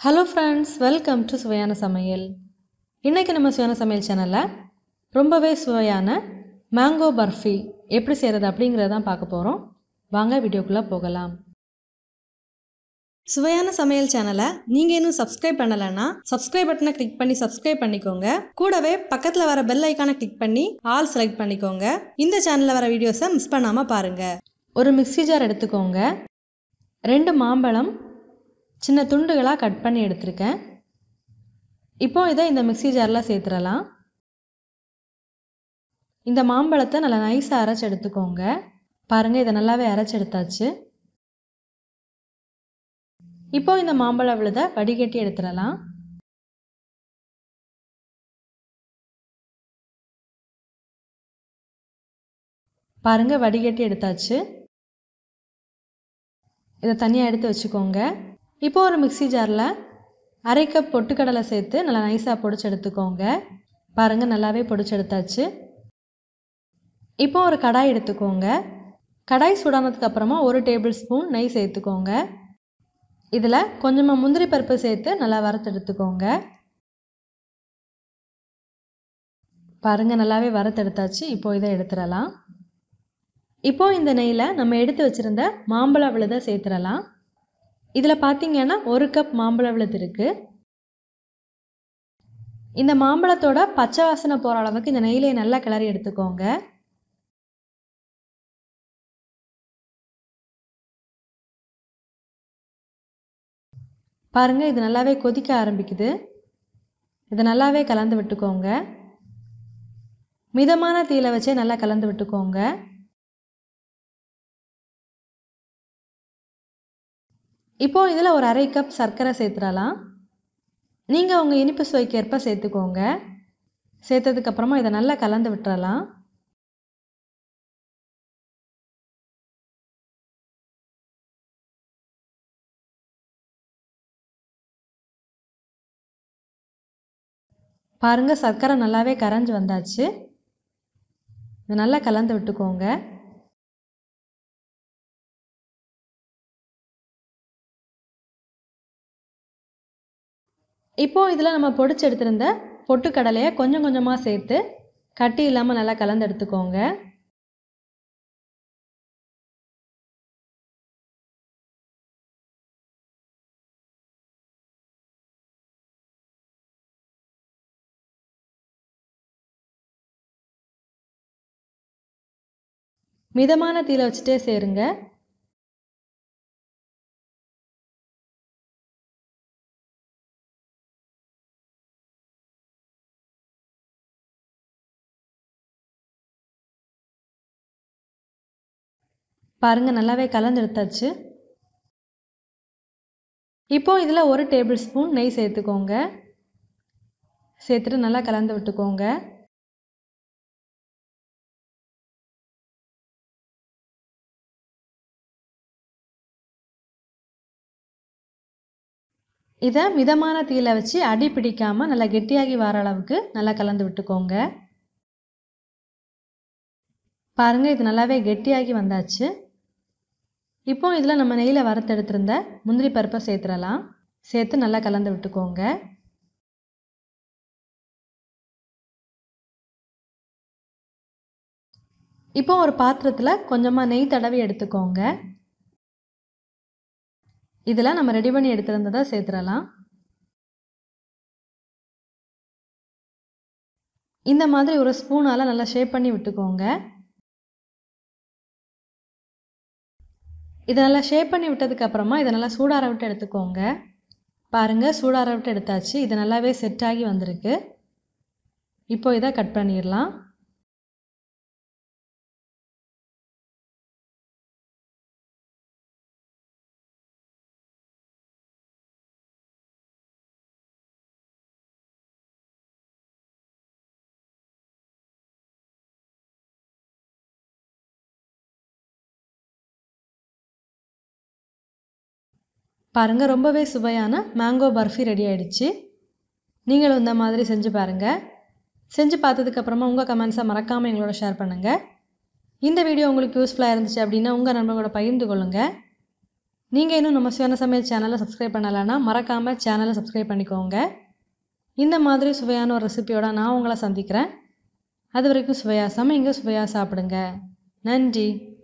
hello friends welcome to சுவையான சமையல் இன்றைக்கி நம்ம சுவையான சமையல் சேனலில் ரொம்பவே சுவையான மேங்கோ பர்ஃபி எப்படி செய்கிறது அப்படிங்கிறத தான் பார்க்க போகிறோம் வாங்க வீடியோக்குள்ளே போகலாம் சுவையான சமையல் சேனலை நீங்கள் இன்னும் சப்ஸ்கிரைப் பண்ணலைன்னா சப்ஸ்கிரைப் பட்டனை கிளிக் பண்ணி சப்ஸ்கிரைப் பண்ணிக்கோங்க கூடவே பக்கத்தில் வர பெல் ஐக்கானை கிளிக் பண்ணி ஆல் செலக்ட் பண்ணிக்கோங்க இந்த சேனலில் வர வீடியோஸை மிஸ் பண்ணாமல் பாருங்கள் ஒரு மிக்ஸி ஜார் எடுத்துக்கோங்க ரெண்டு மாம்பழம் சின்ன துண்டுகளாக கட் பண்ணி எடுத்திருக்கேன் இப்போ இதை இந்த மிக்ஸி ஜாரில் சேர்த்துடலாம் இந்த மாம்பழத்தை நல்லா நைஸாக அரைச்சி எடுத்துக்கோங்க பாருங்கள் இதை நல்லாவே அரைச்சி எடுத்தாச்சு இப்போ இந்த மாம்பழ விழுதை வடிகட்டி எடுத்துடலாம் பாருங்கள் வடிகட்டி எடுத்தாச்சு இதை தனியாக எடுத்து வச்சுக்கோங்க இப்போ ஒரு மிக்ஸி ஜாரில் அரை கப் பொட்டுக்கடலை சேர்த்து நல்லா நைஸாக பொடிச்சு எடுத்துக்கோங்க பாருங்கள் நல்லாவே பொடிச்சு எடுத்தாச்சு இப்போ ஒரு கடாய் எடுத்துக்கோங்க கடாய் சூடானதுக்கு அப்புறமா ஒரு டேபிள் ஸ்பூன் நெய் சேர்த்துக்கோங்க இதில் கொஞ்சமாக முந்திரி பருப்பு சேர்த்து நல்லா வறுத்து எடுத்துக்கோங்க பாருங்கள் நல்லாவே வறுத்து எடுத்தாச்சு இப்போ இதை எடுத்துடலாம் இப்போ இந்த நெய்யில் நம்ம எடுத்து வச்சுருந்த மாம்பழ விழுதை சேர்த்துடலாம் இதில் பார்த்தீங்கன்னா ஒரு கப் மாம்பழ விழுது இருக்குது இந்த மாம்பழத்தோட பச்சை வாசனை போகிற அளவுக்கு இந்த நெய்யிலே நல்லா கிளறி எடுத்துக்கோங்க பாருங்கள் இது நல்லாவே கொதிக்க ஆரம்பிக்குது இதை நல்லாவே கலந்து விட்டுக்கோங்க மிதமான தீயில வச்சே நல்லா கலந்து விட்டுக்கோங்க இப்போ இதில் ஒரு அரை கப் சர்க்கரை சேர்த்துடலாம் நீங்கள் உங்கள் இனிப்பு சுவைக்கேற்ப சேர்த்துக்கோங்க சேர்த்ததுக்கப்புறமா இதை நல்லா கலந்து விட்டுறலாம் பாருங்கள் சர்க்கரை நல்லாவே கரைஞ்சி வந்தாச்சு இதை நல்லா கலந்து விட்டுக்கோங்க இப்போது இதில் நம்ம பொடிச்சு எடுத்திருந்த பொட்டுக்கடலையை கொஞ்சம் கொஞ்சமாக சேர்த்து கட்டி இல்லாமல் நல்லா கலந்து எடுத்துக்கோங்க மிதமான தீயில வச்சுட்டே சேருங்க பாருங்க நல்லாவே கலந்து எடுத்தாச்சு இப்போ இதில் ஒரு டேபிள் ஸ்பூன் நெய் சேர்த்துக்கோங்க சேர்த்துட்டு நல்லா கலந்து விட்டுக்கோங்க இதை மிதமான தீயில வச்சு அடி பிடிக்காமல் நல்லா கெட்டியாகி வர அளவுக்கு நல்லா கலந்து விட்டுக்கோங்க பாருங்கள் இது நல்லாவே கெட்டியாகி வந்தாச்சு இப்போ இதில் நம்ம நெய்யில் வறுத்தெடுத்திருந்த முந்திரி பருப்பை சேர்த்துடலாம் சேர்த்து நல்லா கலந்து விட்டுக்கோங்க இப்போ ஒரு பாத்திரத்தில் கொஞ்சமாக நெய் தடவி எடுத்துக்கோங்க இதில் நம்ம ரெடி பண்ணி எடுத்துருந்ததை சேர்த்துடலாம் இந்த மாதிரி ஒரு ஸ்பூனால் நல்லா ஷேப் பண்ணி விட்டுக்கோங்க இதை நல்லா ஷேப் பண்ணி விட்டதுக்கு அப்புறமா இதை நல்லா சூடார விட்டு எடுத்துக்கோங்க பாருங்கள் சூடார விட்டு எடுத்தாச்சு இது நல்லாவே செட் ஆகி வந்திருக்கு இப்போ இதை கட் பண்ணிடலாம் பாருங்கள் ரொம்பவே சுவையான மேங்கோ பர்ஃபி ரெடி ஆகிடுச்சு நீங்களும் இந்த மாதிரி செஞ்சு பாருங்கள் செஞ்சு பார்த்ததுக்கப்புறமா உங்கள் கமெண்ட்ஸை மறக்காமல் எங்களோட ஷேர் பண்ணுங்கள் இந்த வீடியோ உங்களுக்கு யூஸ்ஃபுல்லாக இருந்துச்சு அப்படின்னா உங்கள் நண்பர்களோட பகிர்ந்து கொள்ளுங்கள் நீங்கள் இன்னும் நம்ம சுயான சமையல் சேனலை சப்ஸ்கிரைப் பண்ணலைன்னா மறக்காமல் சேனலை சப்ஸ்கிரைப் பண்ணிக்கோங்க இந்த மாதிரி சுவையான ஒரு ரெசிபியோட நான் உங்களை சந்திக்கிறேன் அது வரைக்கும் சுவையா சமைங்க சுவையா சாப்பிடுங்க நன்றி